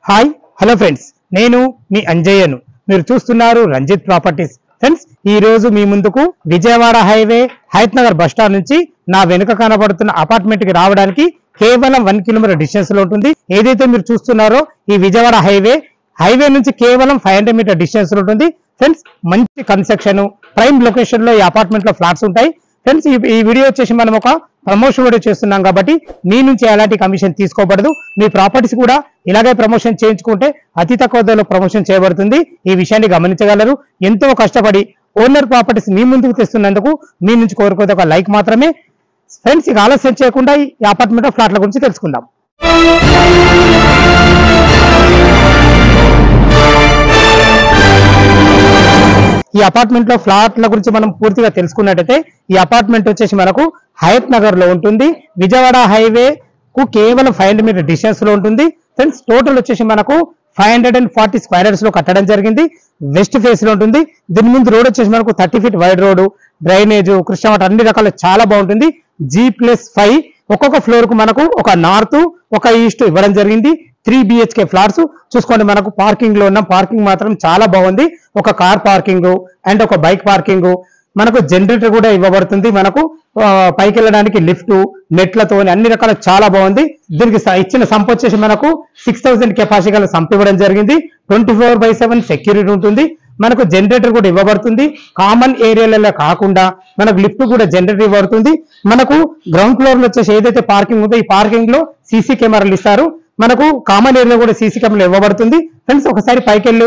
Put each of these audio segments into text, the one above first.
Hi hello friends నేను మీ అంజయ్యను మీరు చూస్తున్నారు రంజిత్ ప్రాపర్టీస్ ఫ్రెండ్స్ ఈ రోజు మీ ముందుకు Vijayawada highway Hayat Nagar bus stand నుంచి నా వెనుక కనబడుతున్న అపార్ట్మెంట్ కి రావడానికి కేవలం వన్ కిలోమీటర్ డిస్టెన్స్ లో ఉంటుంది ఏదైతే మీరు చూస్తున్నారో ఈ విజయవాడ హైవే హైవే నుంచి కేవలం ఫైవ్ హండ్రెడ్ మీటర్ డిస్టెన్స్ లో ఉంటుంది ఫ్రెండ్స్ మంచి కన్స్ట్రక్షన్ ప్రైమ్ లొకేషన్ లో ఈ అపార్ట్మెంట్ లో ఫ్లాట్స్ ఉంటాయి ఫ్రెండ్స్ ఈ ఈ వీడియో వచ్చేసి మనం ఒక ప్రమోషన్ వీడియో చేస్తున్నాం కాబట్టి మీ నుంచి ఎలాంటి కమిషన్ తీసుకోబడదు మీ ప్రాపర్టీస్ కూడా ఇలాగే ప్రమోషన్ చేయించుకుంటే అతి తక్కువ ధరలో ప్రమోషన్ చేయబడుతుంది ఈ విషయాన్ని గమనించగలరు ఎంతో కష్టపడి ఓనర్ ప్రాపర్టీస్ మీ ముందుకు తెస్తున్నందుకు మీ నుంచి కోరుకోతే ఒక లైక్ మాత్రమే ఫ్రెండ్స్ ఇక ఆలస్యం చేయకుండా ఈ అపార్ట్మెంట్ ఫ్లాట్ల గురించి తెలుసుకుందాం ఈ అపార్ట్మెంట్ లో ఫ్లాట్ల గురించి మనం పూర్తిగా తెలుసుకున్నట్టయితే ఈ అపార్ట్మెంట్ వచ్చేసి మనకు హయత్ నగర్ లో ఉంటుంది విజయవాడ హైవే కు కేవలం ఫైవ్ హండ్రెడ్ మీటర్ డిస్టెన్స్ లో ఉంటుంది ఫ్రెండ్స్ టోటల్ వచ్చేసి మనకు five hundred and forty squares లో కట్టడం జరిగింది వెస్ట్ ఫేస్ లో ఉంటుంది దీని ముందు రోడ్ వచ్చేసి మనకు thirty feet wide road drainage కృష్ణమఠ అన్ని రకాల చాలా బాగుంటుంది జీ ప్లస్ ఫైవ్ ఒక్కొక్క ఫ్లోర్ కు మనకు ఒక నార్త్ ఒక ఈస్ట్ ఇవ్వడం జరిగింది త్రీ బిహెచ్కే ఫ్లాట్స్ చూసుకోండి మనకు పార్కింగ్ లో ఉన్న పార్కింగ్ మాత్రం చాలా బాగుంది ఒక కార్ పార్కింగ్ అండ్ ఒక బైక్ పార్కింగ్ మనకు జనరేటర్ కూడా ఇవ్వబడుతుంది మనకు ఆ, పైకి వెళ్ళడానికి లిఫ్ట్ మెట్లతో అన్ని రకాల చాలా బాగుంది దీనికి స- ఇచ్చిన సంప్ వచ్చేసి మనకు సిక్స్ థౌసండ్ కెపాసిటీ గల సంప్ ఇవ్వడం జరిగింది twenty four by seven security ఉంటుంది మనకు జనరేటర్ కూడా ఇవ్వబడుతుంది కామన్ ఏరియాలలో కాకుండా మనకు లిఫ్ట్ కూడా జనరేటర్ ఇవ్వబడుతుంది మనకు గ్రౌండ్ ఫ్లోర్ లో వచ్చేసి ఏదైతే పార్కింగ్ ఉందో ఈ పార్కింగ్ లో సీసీ కెమెరాలు ఇస్తారు మనకు కామన్ ఏరియా కూడా సీసీ కెమెరాలు ఇవ్వబడుతుంది ఫ్రెండ్స్ ఒకసారి పైకి వెళ్ళి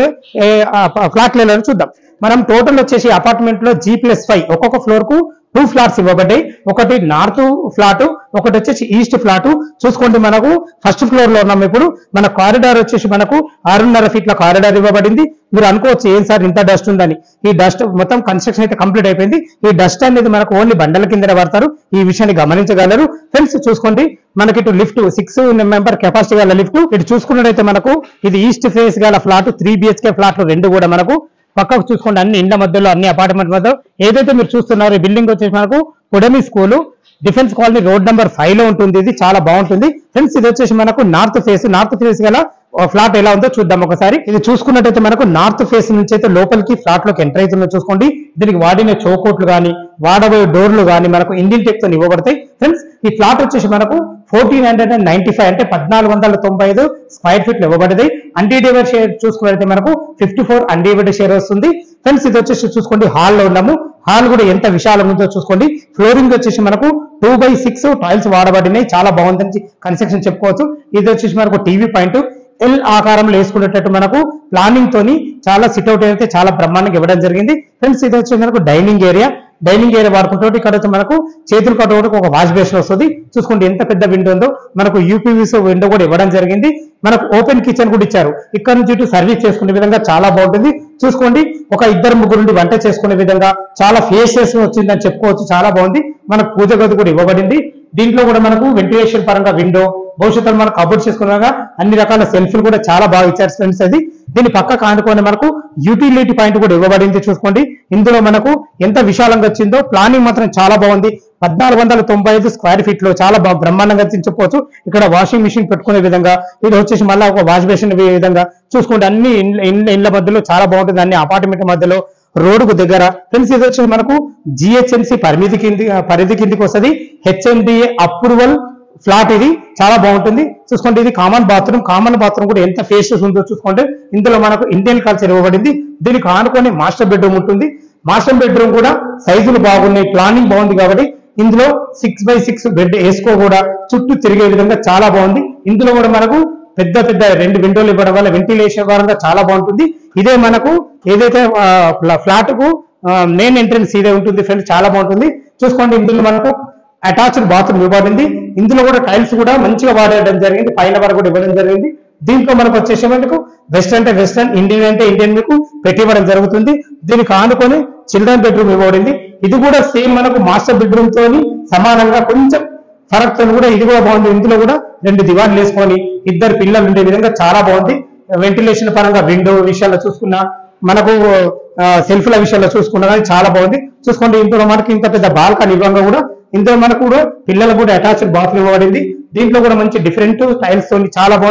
ఫ్లాట్ వెళ్ళాలని చూద్దాం మనం టోటల్ వచ్చేసి అపార్ట్మెంట్ లో జీ ప్లస్ ఫైవ్ ఒక్కొక్క ఫ్లోర్ కు టూ ఫ్లాట్స్ ఇవ్వబడ్డాయి ఒకటి నార్త్ ఫ్లాట్ ఒకటి వచ్చేసి ఈస్ట్ ఫ్లాట్ చూసుకోండి మనకు ఫస్ట్ ఫ్లోర్ లో ఉన్నాం ఇప్పుడు మన కారిడార్ వచ్చేసి మనకు ఆరున్నర ఫీట్ల కారిడార్ ఇవ్వబడింది మీరు అనుకోవచ్చు ఏం సార్ ఇంత డస్ట్ ఉందని ఈ డస్ట్ మొత్తం కన్స్ట్రక్షన్ అయితే కంప్లీట్ అయిపోయింది ఈ డస్ట్ అనేది మనకు ఓన్లీ బండల కింద పడతారు ఈ విషయాన్ని గమనించగలరు ఫ్రెండ్స్ చూసుకోండి మనకి ఇటు లిఫ్ట్ సిక్స్ మెంబర్ కెపాసిటీ గల లిఫ్ట్ ఇటు చూసుకున్నట్టయితే మనకు ఇది ఈస్ట్ ఫేస్ గల ఫ్లాట్ త్రీ బిహెచ్కే ఫ్లాట్లు రెండు కూడా మనకు పక్కకు చూసుకోండి అన్ని ఇండ్ల మధ్యలో అన్ని అపార్ట్మెంట్ మధ్య ఏదైతే మీరు చూస్తున్నారో ఈ బిల్డింగ్ వచ్చేసి మనకు పొడమి school defence colony road number five లో ఉంటుంది ఇది చాలా బాగుంటుంది ఫ్రెండ్స్ ఇది వచ్చేసి మనకు నార్త్ ఫేస్ నార్త్ ఫేస్ గల ఫ్లాట్ ఎలా ఉందో చూద్దాం ఒకసారి ఇది చూసుకున్నట్టయితే మనకు నార్త్ ఫేస్ నుంచి అయితే లోపలికి ఫ్లాట్ లోకి ఎంటర్ అవుతుందో చూసుకోండి దీనికి వాడిన చౌకోట్లు కానీ వాడబోయే డోర్లు కానీ మనకు ఇండియన్ టెక్ తో ఇవ్వబడతాయి ఫ్రెండ్స్ ఈ ఫ్లాట్ వచ్చేసి మనకు fourteen hundred and ninety five అంటే పద్నాలుగు వందల తొంభై ఐదు స్క్వైర్ ఫీట్లు ఇవ్వబడింది అన్డివైడ్ షేర్ చూసుకున్నట్లయితే మనకు ఫిఫ్టీ ఫోర్ అన్డివైడ్ షేర్ వస్తుంది ఫ్రెండ్స్ ఇది వచ్చేసి చూసుకోండి హాల్ లో ఉన్నాము హాల్ కూడా ఎంత విశాలం ఉందో చూసుకోండి ఫ్లోరింగ్ వచ్చేసి మనకు టూ బై సిక్స్ టైల్స్ వాడబడినాయి చాలా బాగుందని కన్స్ట్రక్షన్ చెప్పుకోవచ్చు ఇది వచ్చేసి మనకు టీవీ పాయింట్ ఎల్ ఆకారంలో వేసుకునేటట్టు మనకు ప్లానింగ్ తోని చాలా సిట్అవుట్ అయితే చాలా బ్రహ్మాండంగా ఇవ్వడం జరిగింది ఫ్రెండ్స్ ఇది వచ్చి మనకు డైనింగ్ ఏరియా డైనింగ్ ఏరియా వాడుకుంటే ఇక్కడ వచ్చి మనకు చేతులు కట్టుకోవడానికి ఒక వాష్ బేసిన్ వస్తుంది చూసుకోండి ఎంత పెద్ద విండో ఉందో మనకు యూపీవీస్ విండో కూడా ఇవ్వడం జరిగింది మనకు ఓపెన్ కిచెన్ కూడా ఇచ్చారు ఇక్కడ నుంచి ఇటు సర్వీస్ చేసుకునే విధంగా చాలా బాగుంటుంది చూసుకోండి ఒక ఇద్దరు ముగ్గురు నుండి వంట చేసుకునే విధంగా చాలా ఫేసెస్ వచ్చిందని చెప్పుకోవచ్చు చాలా బాగుంది మనకు పూజ గది కూడా ఇవ్వబడింది దీంట్లో కూడా మనకు వెంటిలేషన్ పరంగా విండో భవిష్యత్తులో మనకు కబోర్డ్ చేసుకున్నాగా అన్ని రకాల సెల్ఫీలు కూడా చాలా బాగా ఇచ్చారు ఫ్రెండ్స్ అది దీని పక్క కానుకొని మనకు యూటిలిటీ పాయింట్ కూడా ఇవ్వబడింది చూసుకోండి ఇందులో మనకు ఎంత విశాలంగా వచ్చిందో ప్లానింగ్ మాత్రం చాలా బాగుంది పద్నాలుగు వందల తొంభై ఐదు స్క్వేర్ ఫీట్ లో చాలా బాగా బ్రహ్మాండంగా చెప్పుకోవచ్చు ఇక్కడ వాషింగ్ మిషన్ పెట్టుకునే విధంగా ఇది వచ్చేసి మళ్ళీ ఒక వాష్ బేసిన్ విధంగా చూసుకోండి అన్ని ఇండ్ల ఇండ్ల- ఇండ్ల మధ్యలో చాలా బాగుంటుంది అన్ని అపార్ట్మెంట్ మధ్యలో రోడ్డుకు దగ్గర ఫ్రెండ్స్ ఇది వచ్చేసి మనకు జిహెచ్ఎంసి పరిమితి కింది పరిధి కిందికి వస్తుంది హెచ్ఎండిఏ అప్రూవల్ ఫ్లాట్ ఇది చాలా బాగుంటుంది చూసుకోండి ఇది కామన్ బాత్రూమ్ కామన్ బాత్రూమ్ కూడా ఎంత ఫేషియస్ ఉందో చూసుకోండి ఇందులో మనకు ఇండియన్ కల్చర్ ఇవ్వబడింది దీనికి ఆనుకొని మాస్టర్ బెడ్రూమ్ ఉంటుంది మాస్టర్ బెడ్రూమ్ కూడా సైజులు బాగున్నాయి ప్లానింగ్ బాగుంది కాబట్టి ఇందులో సిక్స్ బై సిక్స్ బెడ్ వేసుకో కూడా చుట్టూ తిరిగే విధంగా చాలా బాగుంది ఇందులో కూడా మనకు పెద్ద పెద్ద రెండు విండోలు ఇవ్వడం వల్ల వెంటిలేషన్ పరంగా చాలా బాగుంటుంది ఇదే మనకు ఏదైతే ఫ్లాట్ కు మెయిన్ ఎంట్రన్స్ ఇదే ఉంటుంది ఫ్రెండ్స్ చాలా బాగుంటుంది చూసుకోండి ఇందులో మనకు అటాచ్డ్ బాత్రూమ్ ఇవ్వబడింది ఇందులో కూడా టైల్స్ కూడా మంచిగా వాడడం జరిగింది పైన వరకు కూడా ఇవ్వడం జరిగింది దీంట్లో మనకు వచ్చేసి మనకు వెస్టర్న్ అంటే వెస్టర్న్ ఇండియన్ అంటే ఇండియన్ మీకు పెట్టివ్వడం జరుగుతుంది దీనికి ఆనుకొని చిల్డ్రన్ బెడ్రూమ్ ఇవ్వబడింది ఇది కూడా సేమ్ మనకు మాస్టర్ బెడ్రూమ్ తోని సమానంగా కొంచెం ఫరక్ తో కూడా ఇది కూడా బాగుంది ఇందులో కూడా రెండు దివాన్లు వేసుకొని ఇద్దరు పిల్లలు ఉండే విధంగా చాలా బాగుంది వెంటిలేషన్ పరంగా విండో విషయాల్లో చూసుకున్నా మనకు సెల్ఫ్ల విషయాల్లో చూసుకున్నా కానీ చాలా బాగుంది చూసుకోండి ఇందులో మనకి ఇంత పెద్ద బాల్కనీ ఇవ్వంగా కూడా ఇందులో మనకు కూడా పిల్లలకు కూడా అటాచ్డ్ బాత్రూమ్ ఇవ్వబడింది దీంట్లో కూడా మంచి డిఫరెంట్ స్టైల్స్ తోని చాలా బాగుంది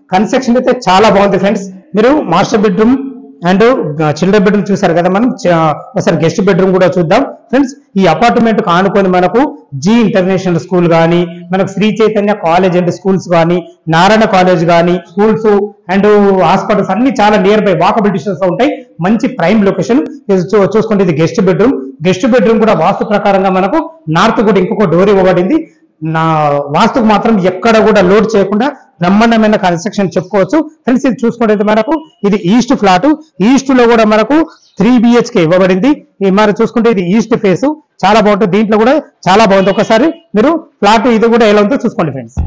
కన్స్ట్రక్షన్ అయితే చాలా బాగుంది ఫ్రెండ్స్ మీరు master bedroom and children bedroom చూసారు కదా మనం చ- ఒకసారి గెస్ట్ బెడ్రూమ్ కూడా చూద్దాం ఫ్రెండ్స్ ఈ అపార్ట్మెంట్ ఆనుకొని మనకు జీ ఇంటర్నేషనల్ స్కూల్ కానీ మనకు Shri Chaitanya college and schools కానీ నారాయణ కాలేజ్ కానీ స్కూల్స్ అండ్ హాస్పిటల్స్ అన్ని చాలా నియర్ బై వాకబుల్ డిస్టెన్స్ ఉంటాయి మంచి ప్రైమ్ లొకేషన్ ఇది చూ- చూసుకుంటే ఇది గెస్ట్ బెడ్రూమ్ గెస్ట్ బెడ్రూమ్ కూడా వాస్తు ప్రకారంగా మనకు నార్త్ కూడా ఇంకొక డోర్ ఇవ్వబడింది నా వాస్తుకు మాత్రం ఎక్కడ కూడా లోడ్ చేయకుండా బ్రహ్మాండమైన కన్స్ట్రక్షన్ చెప్పుకోవచ్చు ఫ్రెండ్స్ ఇది చూసుకుంటే మనకు ఇది ఈస్ట్ ఫ్లాట్ ఈస్ట్ లో కూడా మనకు త్రీ బిహెచ్కే ఇవ్వబడింది ఈ మరి చూసుకుంటే ఇది ఈస్ట్ ఫేస్ చాలా బాగుంటుంది దీంట్లో కూడా చాలా బాగుంది ఒకసారి మీరు ఫ్లాట్ ఇది కూడా ఎలా ఉందో చూసుకోండి friends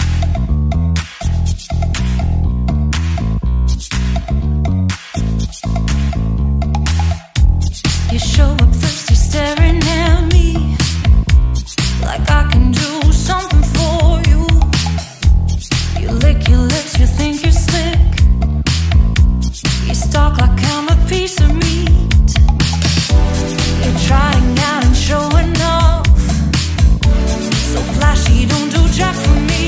You show up thirsty, staring at me like I can do something for you. You lick your lips, you think you're slick. You stalk like I'm a piece of meat. You're trying out and showing off. So flashy, don't do jack for me.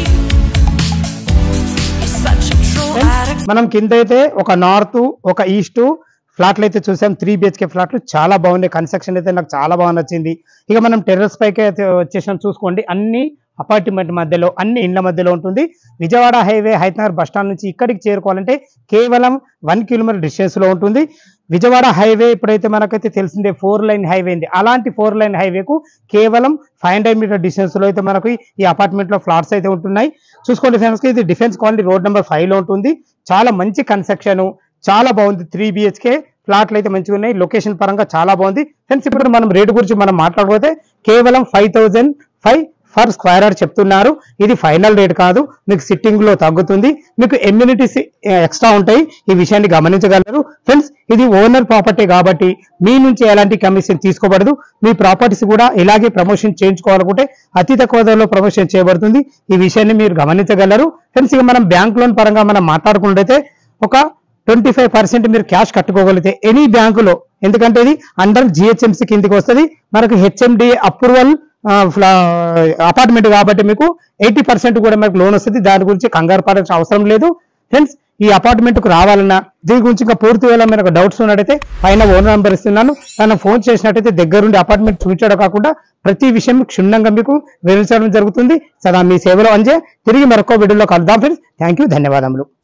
You're such a true addict. మనం కింద అయితే ఒక north ఒక east ఫ్లాట్లు అయితే చూసాం three BHK ఫ్లాట్లు చాలా బాగున్నాయి కన్స్ట్రక్షన్ అయితే నాకు చాలా బాగా నచ్చింది ఇక మనం టెర్రస్ పైకి అయితే వచ్చేసాం చూసుకోండి అన్ని అపార్ట్మెంట్ మధ్యలో అన్ని ఇండ్ల మధ్యలో ఉంటుంది Vijayawada highway Hyderabad bus stand నుంచి ఇక్కడికి చేరుకోవాలంటే కేవలం వన్ కిలోమీటర్ డిస్టెన్స్ లో ఉంటుంది విజయవాడ హైవే ఇప్పుడైతే మనకైతే తెలిసిందే ఫోర్ లైన్ హైవే ఉంది అలాంటి ఫోర్ లైన్ హైవేకు కేవలం ఫైవ్ హండ్రెడ్ మీటర్ డిస్టెన్స్ లో అయితే మనకు ఈ అపార్ట్మెంట్ లో ఫ్లాట్స్ అయితే ఉంటున్నాయి చూసుకోండి ఫ్రెండ్స్ ఇది defence colony road number five లో ఉంటుంది చాలా మంచి కన్స్ట్రక్షన్ చాలా బాగుంది త్రీ బిహెచ్కే ఫ్లాట్లు అయితే మంచిగా ఉన్నాయి లొకేషన్ పరంగా చాలా బాగుంది ఫ్రెండ్స్ ఇప్పుడు మనం రేటు గురించి మనం మాట్లాడకపోతే కేవలం five thousand five for square yard చెప్తున్నారు ఇది ఫైనల్ రేట్ కాదు మీకు సిట్టింగ్ లో తగ్గుతుంది మీకు ఎమ్యూనిటీస్ ఎక్స్ట్రా ఉంటాయి ఈ విషయాన్ని గమనించగలరు ఫ్రెండ్స్ ఇది ఓనర్ ప్రాపర్టీ కాబట్టి మీ నుంచి ఎలాంటి కమిషన్ తీసుకోబడదు మీ ప్రాపర్టీస్ కూడా ఇలాగే ప్రమోషన్ చేయించుకోవాలనుకుంటే అతి తక్కువ ధరలో ప్రమోషన్ చేయబడుతుంది ఈ విషయాన్ని మీరు గమనించగలరు ఫ్రెండ్స్ ఇక మనం బ్యాంక్ లోన్ పరంగా మనం మాట్లాడుకున్నట్టయితే ఒక ట్వంటీ ఫైవ్ పర్సెంట్ మీరు క్యాష్ కట్టుకోగలిగితే ఎనీ బ్యాంకులో ఎందుకంటే ఇది అండర్ జిహెచ్ఎంసీ కిందికి వస్తుంది మనకు హెచ్ఎండి అప్రూవల్ అపార్ట్మెంట్ కాబట్టి మీకు ఎయిటీ పర్సెంట్ కూడా మనకు లోన్ వస్తుంది దాని గురించి కంగారు పడాల్సిన అవసరం లేదు ఫ్రెండ్స్ ఈ అపార్ట్మెంట్ కు రావాలన్నా దీని గురించి ఇంకా పూర్తిగా మీకు డౌట్స్ ఉన్నట్టయితే పైన ఓనర్ నెంబర్ ఇస్తున్నాను తను ఫోన్ చేసినట్టయితే దగ్గరుండి అపార్ట్మెంట్ చూపించడం కాకుండా ప్రతి విషయం క్షుణ్ణంగా మీకు వివరించడం జరుగుతుంది సదా మీ సేవలో అంజే తిరిగి మరొక వీడియోలో కలుద్దాం ఫ్రెండ్స్ థ్యాంక్ యూ ధన్యవాదములు